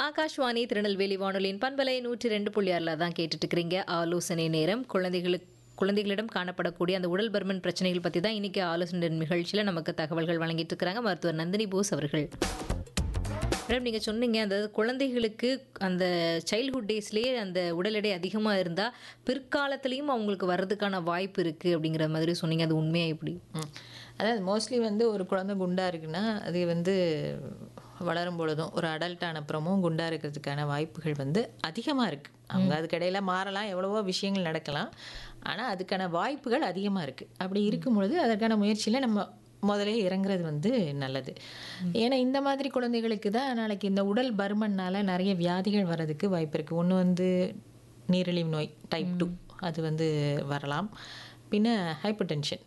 ஆகாஷ்வாணி திருநெல்வேலி வானொலியின் பண்பலை நூற்றி ரெண்டு புள்ளி ஆறில் தான் கேட்டுட்டு இருக்கிறீங்க ஆலோசனை நேரம் குழந்தைகளுக்கு குழந்தைகளிடம் காணப்படக்கூடிய அந்த உடல் பருமன் பிரச்சனைகள் பற்றி தான் இன்னைக்கு ஆலோசனை நிகழ்ச்சியில் நமக்கு தகவல்கள் வழங்கிட்டு இருக்கிறாங்க மருத்துவர் நந்தினி போஸ் அவர்கள் மேடம் நீங்கள் சொன்னீங்க அந்த குழந்தைகளுக்கு அந்த சைல்ட்ஹுட் டேஸ்லேயே அந்த உடல் எடை அதிகமாக இருந்தால் பிற்காலத்துலேயும் அவங்களுக்கு வர்றதுக்கான வாய்ப்பு இருக்குது அப்படிங்கிற மாதிரி சொன்னீங்க அது உண்மையாக எப்படி ம். அதாவது மோஸ்ட்லி வந்து ஒரு குழந்தை குண்டா இருக்குன்னா அது வந்து வளரும் பொழுதும் ஒரு அடல்ட் அப்புறமும் குண்டா இருக்கிறதுக்கான வாய்ப்புகள் வந்து அதிகமாக இருக்குது அவங்க அதுக்கிடையில மாறலாம் எவ்வளவோ விஷயங்கள் நடக்கலாம் ஆனால் அதுக்கான வாய்ப்புகள் அதிகமாக இருக்குது அப்படி இருக்கும் பொழுது அதற்கான முயற்சியில் நம்ம முதலே இறங்குறது வந்து நல்லது ஏன்னா இந்த மாதிரி குழந்தைகளுக்கு தான் நாளைக்கு இந்த உடல் பருமன்னால நிறைய வியாதிகள் வர்றதுக்கு வாய்ப்பு இருக்குது ஒன்று வந்து நீரிழிவு நோய் டைப் டூ அது வந்து வரலாம் பின்ன ஹைப்பர் டென்ஷன்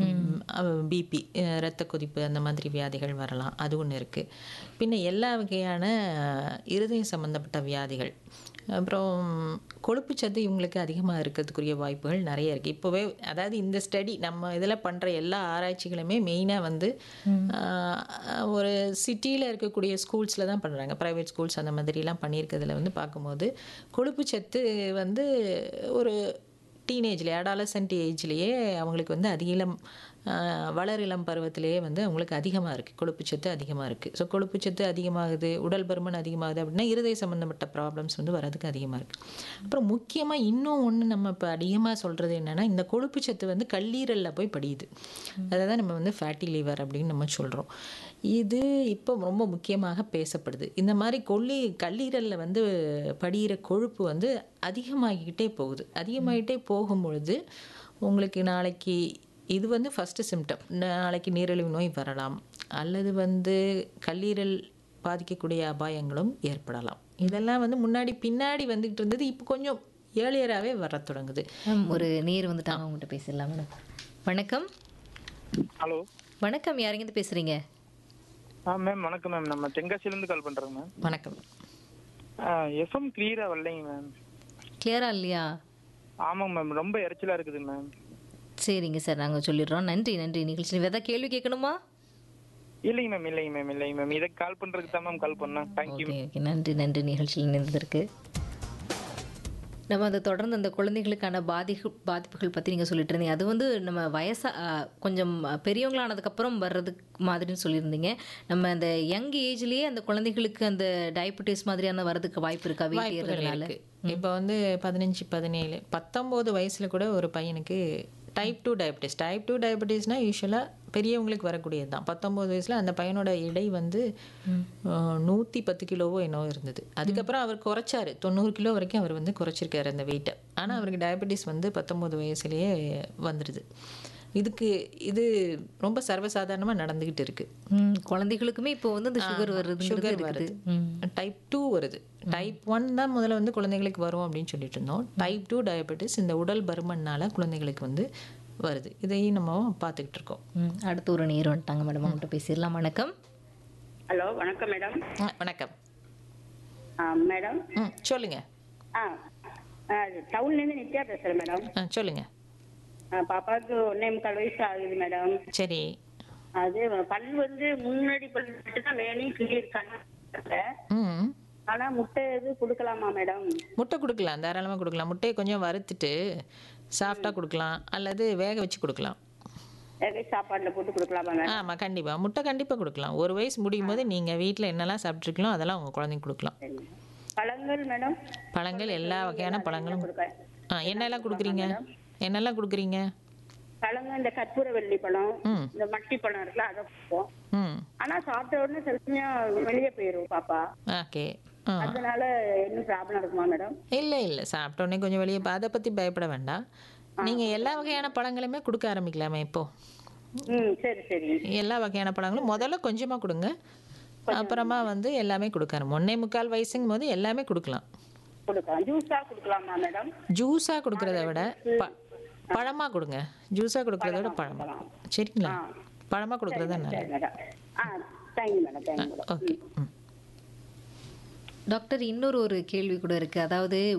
பிபி இரத்த கொதிப்பு அந்த மாதிரி வியாதிகள் வரலாம் அது ஒன்று இருக்குது பின்ன எல்லா வகையான இருதயம் சம்மந்தப்பட்ட வியாதிகள் அப்புறம் கொழுப்புச்சத்து இவங்களுக்கு அதிகமாக இருக்கிறதுக்குரிய வாய்ப்புகள் நிறைய இருக்குது இப்போவே அதாவது இந்த ஸ்டடி நம்ம இதில் பண்ணுற எல்லா ஆராய்ச்சிகளுமே மெயினாக வந்து ஆஹ், ஒரு சிட்டியில் இருக்கக்கூடிய ஸ்கூல்ஸில் தான் பண்ணுறாங்க ப்ரைவேட் ஸ்கூல்ஸ் அந்த மாதிரிலாம் பண்ணியிருக்கிறதுல வந்து பார்க்கும்போது கொழுப்புச்சத்து வந்து ஒரு டீனேஜ்லேயே அடாலசன்ட் ஏஜ்லேயே அவங்களுக்கு வந்து அதிக இளம் ஆஹ், வளர் இளம் பருவத்திலேயே வந்து அவங்களுக்கு அதிகமாக இருக்குது கொழுப்புச்சத்து அதிகமாக இருக்குது ஸோ கொழுப்புச்சத்து அதிகமாகுது உடல் பருமன் அதிகமாகுது அப்படின்னா இருதய சம்மந்தப்பட்ட ப்ராப்ளம்ஸ் வந்து வரதுக்கு அதிகமாக இருக்குது அப்புறம் முக்கியமாக இன்னும் ஒன்று நம்ம இப்போ அதிகமாக சொல்கிறது என்னென்னா இந்த கொழுப்புச்சத்து வந்து கல்லீரலில் போய் படியுது அதை தான் நம்ம வந்து ஃபேட்டி லிவர் அப்படின்னு நம்ம சொல்கிறோம் இது இப்போ ரொம்ப முக்கியமாக பேசப்படுது இந்த மாதிரி கொல்லி கல்லீரலில் வந்து படிகிற கொழுப்பு வந்து அதிகமாகிக்கிட்டே போகுது அதிகமாகிட்டே போகும் பொழுது உங்களுக்கு நாளைக்கு இது வந்து ஃபஸ்ட்டு சிம்டம் நாளைக்கு நீரிழிவு நோய் வரலாம் அல்லது வந்து கல்லீரல் பாதிக்கக்கூடிய அபாயங்களும் ஏற்படலாம் இதெல்லாம் வந்து முன்னாடி பின்னாடி வந்துகிட்டு இருந்தது இப்போ கொஞ்சம் ஏர்லியராகவே வர தொடங்குது மேம் ஒரு நேர் வந்துட்டாங்க அவங்ககிட்ட பேசிடலாம் மேடம் வணக்கம் ஹலோ வணக்கம் யாருங்க பேசுகிறீங்க ஆ மேம் வணக்கம் மேம் நம்ம தென்காசிலேருந்து கால் பண்ணுறோங்க மேம் வணக்கம் எஃப்எம் கிளியராக வரலைங்க மேம் கிளியரா இல்லையா ஆமாங்க மேம் ரொம்ப இறைச்சலாக இருக்குது மேம் சரிங்க சார் நாங்கள் சொல்லிடுறோம் நன்றி நன்றி நிகழ்ச்சி ஏதாவது கேள்வி கேட்கணுமா இல்லைங்க மேம் இல்லைங்க மேம் இல்லைங்க மேம் இதை கால் பண்ணுறதுக்கு தான் மேம் கால் பண்ணேன் தேங்க்யூ ஓகே ஓகே நன்றி நன்றி நிகழ்ச்சியில் இணைந்ததற்கு நம்ம அந்த தொடர்ந்து அந்த குழந்தைகளுக்கான பாதிப்பு பாதிப்புகள் பற்றி நீங்கள் சொல்லிட்டு இருந்தீங்க அது வந்து நம்ம வயசா ஆ, கொஞ்சம் பெரியவங்களானதுக்கப்புறம் வர்றதுக்கு மாதிரின்னு சொல்லியிருந்தீங்க நம்ம அந்த யங் ஏஜ்லேயே அந்த குழந்தைகளுக்கு அந்த டயபெட்டிஸ் மாதிரியான வர்றதுக்கு வாய்ப்பு இருக்கா வெயிட் வாய்ப்புகள் ஏறதுனால இருக்கு இப்போ வந்து பதினஞ்சு பதினேழு பத்தொம்போது வயசுல கூட ஒரு பையனுக்கு type two diabetes type two டயபெட்டிஸ்னால் யூஸ்வலாக பெரியவங்களுக்கு வரக்கூடியது தான் பத்தொம்போது வயசில் அந்த பையனோட எடை வந்து நூற்றி பத்து கிலோவோ என்னவோ இருந்தது அதுக்கப்புறம் அவர் குறைச்சாரு தொண்ணூறு கிலோ வரைக்கும் அவர் வந்து குறைச்சிருக்காரு அந்த வெயிட்டை ஆனால் அவருக்கு டயபெட்டிஸ் வந்து பத்தொம்போது வயசுலேயே வந்துடுது இதுக்கு இது ரொம்ப சர்வசாதாரணமாக நடந்துக்கிட்டு இருக்குது ம், குழந்தைகளுக்குமே இப்போ வந்து இந்த சுகர் வருதுங்கிறது சுகர் இருக்குது வருது ம். டைப் டூ வருது டைப் ஒன் தான் முதல்ல வந்து குழந்தைங்களுக்கு வரும் அப்படின்னு சொல்லிட்டு இருந்தோம் டைப் டூ டயபெட்டிஸ் இந்த உடல் பருமன்னால குழந்தைங்களுக்கு வந்து வருது இதையும் நம்ம பார்த்துக்கிட்டு இருக்கோம் ம், அடுத்து ஒரு நேர் வந்துட்டாங்க மேடம் அவங்கள்ட்ட பேசிடலாம் வணக்கம் ஹலோ வணக்கம் மேடம் ஆ, வணக்கம் ஆ, மேடம் ம் சொல்லுங்க ஆ ஆ, டவுன்லேருந்து நித்யா பேசுகிறேன் மேடம் ஆ சொல்லுங்க ஆ, பாப்பாவுக்கு ஒன்றே முக்கால் வயசு ஆகுது மேடம் சரி அது பல் வந்து முன்னாடி பல் மட்டும் தான் வேணும் கிளியிருக்காங்க ம் ஆனால் முட்டை எது கொடுக்கலாமா மேடம் முட்டை கொடுக்கலாம் தாராளமாக கொடுக்கலாம் முட்டையை கொஞ்சம் வறுத்துட்டு சாஃப்டாக கொடுக்கலாம் அல்லது வேக வச்சு கொடுக்கலாம் வேக சாப்பாட்டில் போட்டு கொடுக்கலாமா மேடம் ஆமாம் கண்டிப்பாக முட்டை கண்டிப்பாக கொடுக்கலாம் ஒரு வயசு முடியும் போது நீங்கள் வீட்டில் என்னெல்லாம் சாப்பிட்ருக்கீங்களோ அதெல்லாம் உங்கள் குழந்தைங்க கொடுக்கலாம் சரி. பழங்கள் மேடம் பழங்கள் எல்லா வகையான பழங்களும் கொடுக்க ஆ என்னெல்லாம் கொடுக்குறீங்க என்னெல்லாம் கொடுக்குறீங்க பழங்கள் இந்த கற்பூரவள்ளி பழம் ம் இந்த மட்டி பழம் இருக்குல்ல அதை கொடுப்போம் ம் ஆனால் சாப்பிட்ட உடனே சில சமயம் வெளியே போயிடும் பாப்பா ஓகே ஆ அதனால என்ன ப்ராப்ளம் இருக்குமா மேடம் இல்லை இல்லை சாப்பிட்ட உடனே கொஞ்சம் வெளியே போ- அதை பற்றி பயப்பட வேண்டாம் நீங்கள் எல்லா வகையான பழங்களுமே கொடுக்க ஆரம்பிக்கலாமே இப்போ ம் சரி சரி எல்லா வகையான பழங்களும் முதல்ல கொஞ்சமாக கொடுங்க அப்புறமா வந்து எல்லாமே கொடுக்கணும் ஒன்னே முக்கால் வயசுங்கும் போது எல்லாமே கொடுக்கலாம் கொடுக்கலாம் ஜூஸா கொடுக்கலாமா மேடம் ஜூஸாக கொடுக்குறத விட ப பழமாக கொடுங்க ஜூஸாக கொடுக்குறத விட பழமாக சரிங்களா பழமாக கொடுக்குறது தான் நல்லது சரி மேடம் ஆ thank you madam thank you madam okay ம் டாக்டர் இன்னொரு ஒரு கேள்வி கூட இருக்கு அதாவது